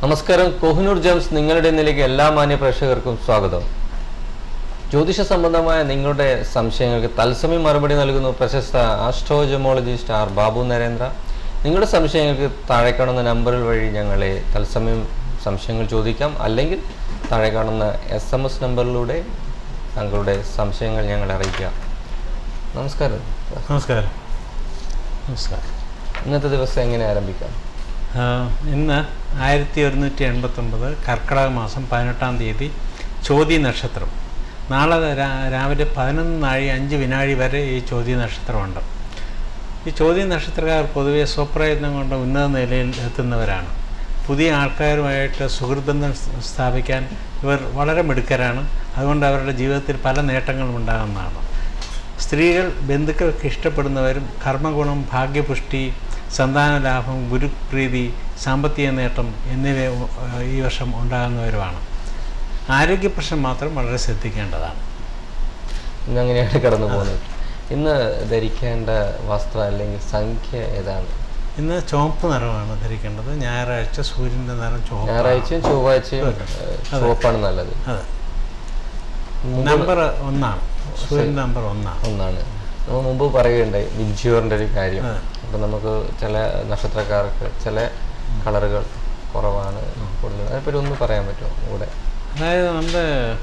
നമസ്കാരം കോഹിനൂർ ജംസ് നിങ്ങളുടെ ഇന്നിലേക്ക് എല്ലാ മാന്യ പ്രേക്ഷകർക്കും സ്വാഗതം ജ്യോതിഷ സംബന്ധമായ നിങ്ങളുടെ സംശയങ്ങൾക്ക് തത്സമയം മറുപടി നൽകുന്നു പ്രശസ്ത ആസ്ട്രോജമോളജിസ്റ്റ് ആർ ബാബു നരേന്ദ്ര നിങ്ങളുടെ സംശയങ്ങൾക്ക് താഴെ കാണുന്ന നമ്പറിൽ വഴി ഞങ്ങളെ തത്സമയം സംശയങ്ങൾ ചോദിക്കാം അല്ലെങ്കിൽ താഴെ കാണുന്ന എസ് എം എസ് നമ്പറിലൂടെ താങ്കളുടെ സംശയങ്ങൾ ഞങ്ങളെ അറിയിക്കാം നമസ്കാരം നമസ്കാരം നമസ്കാരം ഇന്നത്തെ ദിവസം എങ്ങനെ ആരംഭിക്കാം ആ, ഇന്ന് ആയിരത്തി ഒരുന്നൂറ്റി എൺപത്തൊമ്പത് കർക്കിടക മാസം പതിനെട്ടാം തീയതി ചോതി നക്ഷത്രം നാളെ രാ- രാവിലെ പതിനൊന്ന് നാഴി അഞ്ച് വിനാഴി വരെ ഈ ചോതി നക്ഷത്രമുണ്ട് ഈ ചോതി നക്ഷത്രക്കാർ പൊതുവെ സ്വപ്രയത്നം കൊണ്ട് ഉന്നത നിലയിൽ എത്തുന്നവരാണ് പുതിയ ആൾക്കാരുമായിട്ട് സുഹൃത്ബന്ധം സ് സ്ഥാപിക്കാൻ ഇവർ വളരെ മിടുക്കരാണ് അതുകൊണ്ട് അവരുടെ ജീവിതത്തിൽ പല നേട്ടങ്ങളും ഉണ്ടാകുന്നതാണ് സ്ത്രീകൾ ബന്ധുക്കൾക്ക് ഇഷ്ടപ്പെടുന്നവരും കർമ്മഗുണം ഭാഗ്യപുഷ്ടി സന്താന ലാഭം ഗുരുപ്രീതി സാമ്പത്തിക നേട്ടം എന്നിവ ഏഹ്, ഈ വർഷം ഉണ്ടാകുന്നവരുമാണ് ആരോഗ്യ പ്രശ്നം മാത്രം വളരെ ശ്രദ്ധിക്കേണ്ടതാണ് ഇന്ന് അങ്ങനെയാണ് കടന്നു പോകുന്നത് ഇന്ന് ധരിക്കേണ്ട വസ്ത്രം അല്ലെങ്കിൽ സംഖ്യ ഏതാണ് ഇന്ന് ചുവപ്പ് നിറമാണ് ധരിക്കേണ്ടത് ഞായറാഴ്ച സൂര്യൻ്റെ നിറം ചുവപ്പ് ഞായറാഴ്ചയും ചുവ്വാഴ്ചയും അതെ. ഏഹ്, ചുവപ്പാണ് നല്ലത് അതെ മുമ്പ് നമ്പർ ഒന്നാണ് സൂര്യൻ നമ്പർ ഒന്നാണ് ഒന്നാണ് നമ്മൾ മുമ്പ് പറയുകയുണ്ടായി മിഡ്ജിയോറിൻ്റെ ഒരു കാര്യം അതെ. അപ്പം നമുക്ക് ചില നക്ഷത്രക്കാർക്ക് ചില കളറുകൾ കുറവാണ് കൂടുതൽ അതിനെപ്പറ്റി ഒന്ന് പറയാൻ പറ്റുമോ കൂടെ അതായത് നമ്മുടെ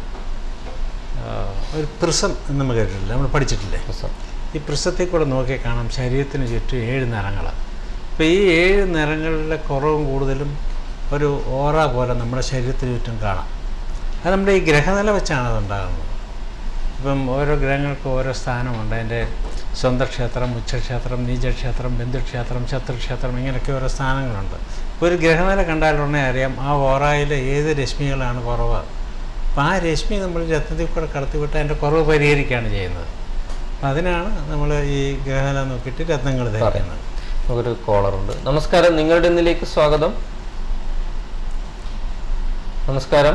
ആ, ഒരു പ്രിസം എന്ന് നമ്മൾ കേട്ടിട്ടില്ലേ നമ്മൾ പഠിച്ചിട്ടില്ലേ രസം. ഈ പ്രിസത്തിൽ കൂടെ നോക്കി കാണാം ശരീരത്തിന് ചുറ്റും ഏഴ് നിറങ്ങൾ അപ്പോൾ ഈ ഏഴ് നിറങ്ങളിലെ കുറവും കൂടുതലും ഒരു ഓറ പോലെ നമ്മുടെ ശരീരത്തിന് ചുറ്റും കാണാം അത് നമ്മുടെ ഈ ഗ്രഹനില വെച്ചാണ് അതുണ്ടാകുന്നത് ഇപ്പം ഓരോ ഗ്രഹങ്ങൾക്ക് ഓരോ സ്ഥാനമുണ്ട് അതിൻ്റെ സ്വന്തം ക്ഷേത്രം ഉച്ചക്ഷേത്രം നീചക്ഷേത്രം ബന്ധുക്ഷേത്രം ശത്രുക്ഷേത്രം ഇങ്ങനെയൊക്കെ ഓരോ സ്ഥാനങ്ങളുണ്ട് ഇപ്പോൾ ഒരു ഗ്രഹനില കണ്ടാലുടനെ അറിയാം ആ ഓറായിലെ ഏത് രശ്മികളാണ് കുറവ് അപ്പോൾ ആ രശ്മി നമ്മൾ രത്നത്തിൽ കൂടെ കടത്തിവിട്ട് അതിൻ്റെ കുറവ് പരിഹരിക്കുകയാണ് ചെയ്യുന്നത് അപ്പം അതിനാണ് നമ്മൾ ഈ ഗ്രഹനില നോക്കിയിട്ട് രത്നങ്ങൾ ധരിക്കുന്നത് നമുക്കൊരു കോളറുണ്ട് നമസ്കാരം നിങ്ങളുടെ ഇന്നിലേക്ക് സ്വാഗതം നമസ്കാരം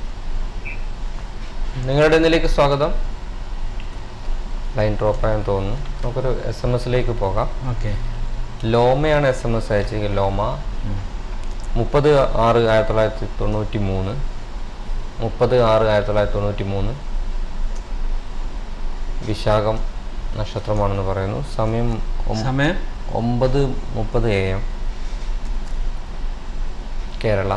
നിങ്ങളുടെ ഇന്നിലേക്ക് സ്വാഗതം ലൈൻ ഡ്രോപ്പ് ആയെന്ന് തോന്നുന്നു നമുക്കൊരു എസ് എം എസിലേക്ക് പോകാം ഓക്കെ ലോമയാണ് എസ് എം എസ് അയച്ചെങ്കിൽ ലോമ മുപ്പത് ആറ് ആയിരത്തി തൊള്ളായിരത്തി തൊണ്ണൂറ്റി മൂന്ന് മുപ്പത് ആറ് ആയിരത്തി തൊള്ളായിരത്തി തൊണ്ണൂറ്റി മൂന്ന് വിശാഖം നക്ഷത്രമാണെന്ന് പറയുന്നു സമയം ഒം- സമയം ഒമ്പത് മുപ്പത് എ എം കേരള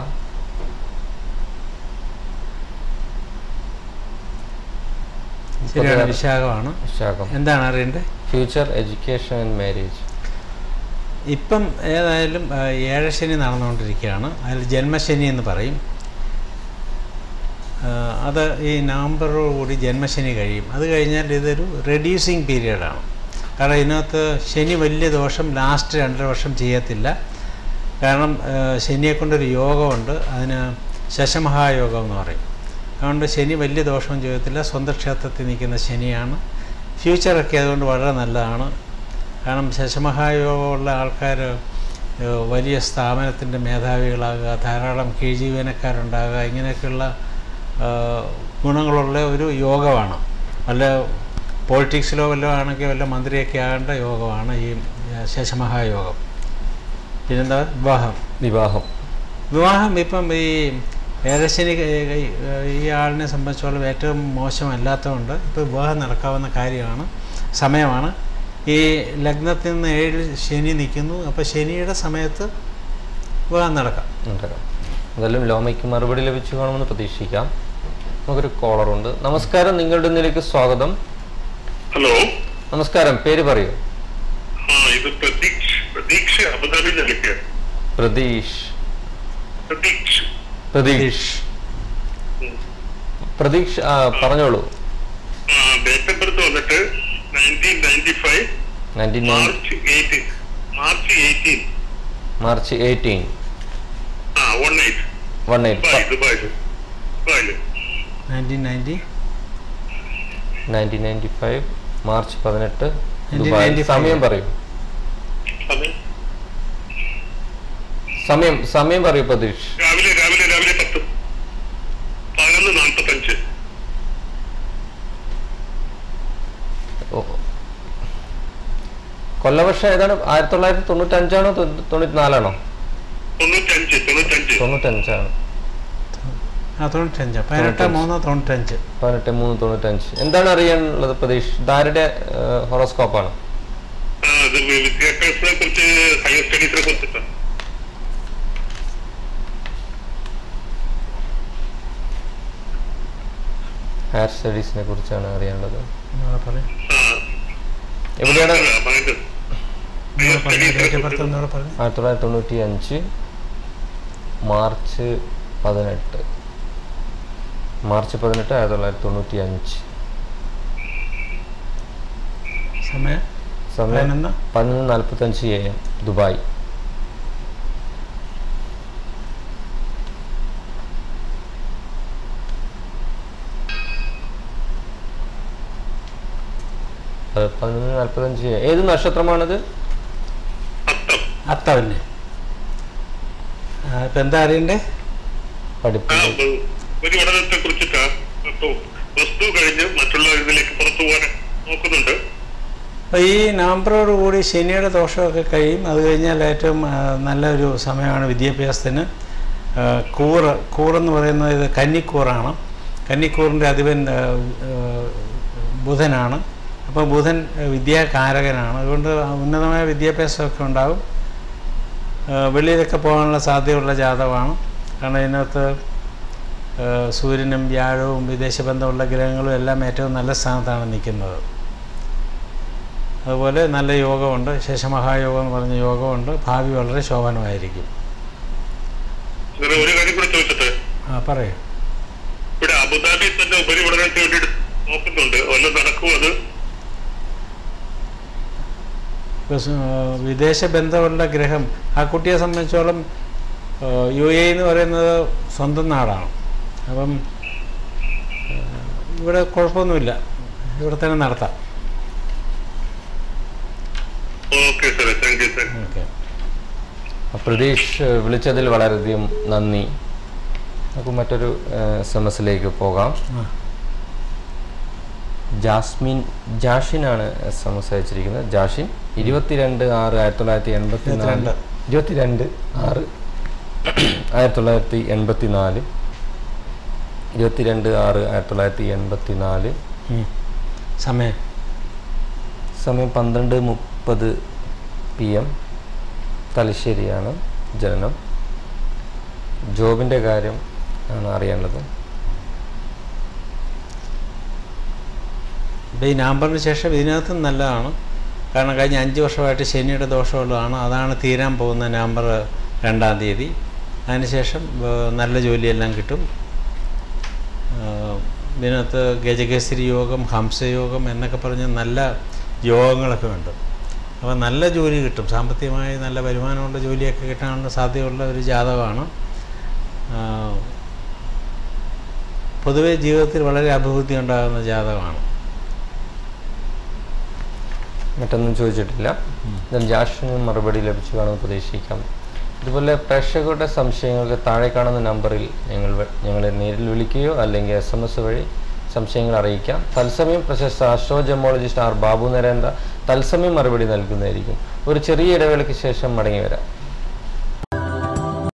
ശരിയാണ് മുപ്പത് വിശാഖമാണ് വിശാഖം എന്താണ് അറിയേണ്ടത് ഫ്യൂച്ചർ എഡ്യൂക്കേഷൻ ആൻഡ് മാരേജ് ഇപ്പം ഏതായാലും ആ, ഏഴശനി നടന്നുകൊണ്ടിരിക്കുകയാണ് അതിൽ ജന്മശനി എന്ന് പറയും ആ, അത് ഈ നവംബറോടുകൂടി ജന്മശനി കഴിയും അത് കഴിഞ്ഞാൽ ഇതൊരു റെഡ്യൂസിങ് പീരീഡാണ് കാരണം ഇതിനകത്ത് ശനി വലിയ ദോഷം ലാസ്റ്റ് രണ്ടര വർഷം ചെയ്യത്തില്ല കാരണം ആ, ശനിയെ കൊണ്ടൊരു യോഗമുണ്ട് അതിന് ശശമഹായോഗം എന്ന് പറയും അതുകൊണ്ട് ശനി വലിയ ദോഷവും ചെയ്യത്തില്ല സ്വന്തം ക്ഷേത്രത്തിൽ നിൽക്കുന്ന ശനിയാണ് ഫ്യൂച്ചറൊക്കെ അതുകൊണ്ട് വളരെ നല്ലതാണ് കാരണം ശശമഹായോഗമുള്ള ആൾക്കാർ വലിയ സ്ഥാപനത്തിൻ്റെ മേധാവികളാകുക ധാരാളം കീഴ്ജീവനക്കാരുണ്ടാകുക ഇങ്ങനെയൊക്കെയുള്ള ആ, ഗുണങ്ങളുള്ള ഒരു യോഗമാണ് വല്ല പോളിറ്റിക്സിലോ വല്ലതും ആണെങ്കിൽ വല്ല മന്ത്രിയൊക്കെ ആകേണ്ട യോഗമാണ് ഈ ആ, ശശമഹായോഗം പിന്നെന്താ വിവാഹം വിവാഹം വിവാഹം ഇപ്പം ഈ ഏകശനി ഈ ആളിനെ സംബന്ധിച്ചോളം ഏറ്റവും മോശമല്ലാത്തതുകൊണ്ട് ഇപ്പോൾ വിവാഹം നടക്കാവുന്ന കാര്യമാണ് സമയമാണ് ഈ ലഗ്നത്തിൽ നിന്ന് ഏഴ് ശനി നിൽക്കുന്നു അപ്പോൾ ശനിയുടെ സമയത്ത് വിവാഹം നടക്കാം ഉണ്ടാകാം എന്തായാലും ലോമയ്ക്ക് മറുപടി ലഭിച്ചു കാണുമെന്ന് പ്രതീക്ഷിക്കാം നമുക്കൊരു കോളറുണ്ട് നമസ്കാരം നിങ്ങളുടെ ഇന്നിലേക്ക് സ്വാഗതം ഹലോ നമസ്കാരം പേര് പറയൂ ആ ഇത് പ്രതീക്ഷ പ്രതീക്ഷ അബുദാബിയിൽ നിൽക്കുക പ്രതീഷ് പ്രതീക്ഷ പ്രതീഷ് പ്രതീക്ഷ ആ, പറഞ്ഞോളൂ ഡേറ്റ് ഓഫ് ബർത്ത് വന്നിട്ട് nineteen ninety five nineteen nine March eighteen March eighteen March eighteen ആ one eight one Dubai eight ദുബായിൽ ദുബായിൽ nineteen ninety nineteen ninety five March പതിനെട്ട് 1995. ദുബായ് സമയം പറയൂ അത് സമയം സമയം പറയൂ പ്രതീഷ് രാവിലെ രാവിലെ രാവിലെ പത്ത് പതിനൊന്ന് നാൽപ്പത്തഞ്ച് ഓ. കൊല്ലവർഷം ഏതാണ് ആയിരത്തി തൊള്ളായിരത്തി തൊണ്ണൂറ്റി അഞ്ചാണോ തൊണ്ണൂറ്റി നാലാണോ തൊണ്ണൂറ്റഞ്ച് തൊണ്ണൂറ്റഞ്ച് തൊണ്ണൂറ്റഞ്ചാണ് ആ തൊണ്ണൂറ്റഞ്ച് പതിനെട്ട് മൂന്ന് തൊണ്ണൂറ്റഞ്ച് പതിനെട്ട് മൂന്ന് തൊണ്ണൂറ്റഞ്ച് എന്താണ് അറിയാനുള്ളത് പ്രതീഷ് ഇതാരുടെ ഹൊറോസ്കോപ്പാണ് ആ, ഇത് വിദ്യാഭ്യാസത്തെ കുറിച്ച് ഹയർ സ്റ്റഡീസിനെ കുറിച്ചിട്ടാണ് ഹയർ സ്റ്റഡീസിനെ കുറിച്ചാണ് അറിയാനുള്ളത് ഒന്നുകൂടെ പറയൂ ആ എവിടെയാണ് ആ, മൈൻഡ്. ഹയർ ഒന്നുകൂടെ പറയൂ സ്റ്റഡീസിനെ ഡേറ്റ് ഓഫ് ബർത്ത് കുറിച്ച് ഒന്നുകൂടെ പറയൂ ആയിരത്തി തൊള്ളായിരത്തി തൊണ്ണൂറ്റി അഞ്ച് മാർച്ച് പതിനെട്ട് മാർച്ച് പതിനെട്ട് ആയിരത്തി തൊള്ളായിരത്തി തൊണ്ണൂറ്റി അഞ്ച് സമയം സമയം പതിനൊന്ന് പതിനൊന്ന് നാൽപ്പത്തഞ്ച് എ എം ദുബായ് അത് പതിനൊന്ന് നാൽപ്പത്തഞ്ച് എ ഏത് നക്ഷത്രമാണിത് അത്തം അത്തവന്നെ ഇപ്പം എന്താ അറിയണ്ടേ ആ പഠിപ്പ് ഉ- ഉപരിപഠനത്തെ കുറിച്ചിട്ടാ അപ്പൊ പ്ലസ് ടു കഴിഞ്ഞ് മറ്റുള്ള ഇതിലേക്ക് പുറത്തു പോകാൻ നോക്കുന്നുണ്ട് അപ്പോൾ ഈ നവംബറോട് കൂടി ശനിയുടെ ദോഷമൊക്കെ കഴിയും അത് കഴിഞ്ഞാൽ ഏറ്റവും ആ, നല്ലൊരു സമയമാണ് വിദ്യാഭ്യാസത്തിന് ആ, കൂറ് കൂറെന്ന് പറയുന്നത് ഇത് കന്നിക്കൂറാണ് കന്നിക്കൂറിൻ്റെ അധിപൻ ആ, ആ, ബുധനാണ് അപ്പോൾ ബുധൻ ആ, വിദ്യാകാരകനാണ് അതുകൊണ്ട് ഉന്നതമായ വിദ്യാഭ്യാസമൊക്കെ ഉണ്ടാകും ആ, വെളിയിലൊക്കെ പോകാനുള്ള സാധ്യതയുള്ള ജാതകമാണ് കാരണം ഇതിനകത്ത് ആ, സൂര്യനും വ്യാഴവും വിദേശ ബന്ധമുള്ള ഗ്രഹങ്ങളും എല്ലാം ഏറ്റവും നല്ല സ്ഥാനത്താണ് നിൽക്കുന്നത് അതുപോലെ നല്ല യോഗമുണ്ട് ശേഷമഹായോഗം എന്ന് പറഞ്ഞ യോഗമുണ്ട് ഭാവി വളരെ ശോഭനമായിരിക്കും ഇങ്ങനെ ഒരു കാര്യം കൂടെ ചോദിച്ചിട്ട് ആ പറയൂ ഇവിടെ അബുദാബി തന്നെ ഉപരിപഠനത്തിന് വേണ്ടി നോക്കുന്നുണ്ട് വല്ലതും നടക്കുമോ അത് ഇപ്പൊ സ്- ആ, വിദേശ ബന്ധമുള്ള ഗ്രഹം ആ കുട്ടിയെ സംബന്ധിച്ചോളം ആ, യു എ എന്ന് പറയുന്നത് സ്വന്തം നാടാണ് അപ്പം ആ, ഇവിടെ കുഴപ്പമൊന്നുമില്ല ഇവിടെ തന്നെ നടത്താം ഓക്കെ സാറേ thank you sir okay Pratheesh വിളിച്ചതിൽ വളരെയധികം നന്ദി നമുക്ക് മറ്റൊരു എസ് എം എസിലേക്ക് പോകാം ആ ജാസ്മിൻ ജാഷിനാണ് എസ് എം എസ് അയച്ചിരിക്കുന്നത് ജാഷിൻ ഇരുപത്തിരണ്ട് ആറ് ആയിരത്തി തൊള്ളായിരത്തി എൺപത്തി നാല് ഇരുപത്തിരണ്ട് ആറ് ആയിരത്തി തൊള്ളായിരത്തി എൺപത്തി നാല് ഇരുപത്തിരണ്ട് ആറ് ആയിരത്തി തൊള്ളായിരത്തി എൺപത്തി നാല് ഉം. സമയം സമയം പന്ത്രണ്ട് മുപ്പത് പി എം തലശ്ശേരിയാണ് ജനനം ജോബിൻ്റെ കാര്യം ആണ് അറിയേണ്ടത് ഇപ്പോൾ ഈ നവംബറിന് ശേഷം ഇതിനകത്തും നല്ലതാണ് കാരണം കഴിഞ്ഞ അഞ്ച് വർഷമായിട്ട് ശനിയുടെ ദോഷമുള്ളതാണ് അതാണ് തീരാൻ പോകുന്ന നവംബർ രണ്ടാം തീയതി അതിനുശേഷം ഏർ, നല്ല ജോലിയെല്ലാം കിട്ടും ഏർ, ഇതിനകത്ത് ഗജകേസരി യോഗം ഹംസയോഗം എന്നൊക്കെ പറഞ്ഞ് നല്ല യോഗങ്ങളൊക്കെ ഉണ്ട് അപ്പോൾ നല്ല ജോലി കിട്ടും സാമ്പത്തികമായി നല്ല വരുമാനമുള്ള ജോലിയൊക്കെ കിട്ടാനുള്ള സാധ്യതയുള്ള ഒരു ജാതകമാണ് ഏർ, പൊതുവെ ജീവിതത്തിൽ വളരെ അഭിവൃദ്ധി ഉണ്ടാകുന്ന ജാതകമാണ് മറ്റൊന്നും ചോദിച്ചിട്ടില്ല ഇതിൽ ജാഷിന് മറുപടി ലഭിച്ചു കാണുമെന്ന് പ്രതീക്ഷിക്കാം ഇതുപോലെ പ്രേക്ഷകരുടെ സംശയങ്ങൾക്ക് താഴെ കാണുന്ന നമ്പറിൽ ഞങ്ങൾ വ- ഞങ്ങളെ നേരിൽ വിളിക്കുകയോ അല്ലെങ്കിൽ എസ് എം എസ് വഴി സംശയങ്ങൾ അറിയിക്കാം തത്സമയം പ്രശസ്ത ആസ്ട്രോജമോളജിസ്റ്റ് ആർ ബാബു നരേന്ദ്ര തത്സമയം മറുപടി നൽകുന്നതായിരിക്കും ഒരു ചെറിയ ഇടവേളയ്ക്ക് ശേഷം മടങ്ങി വരാം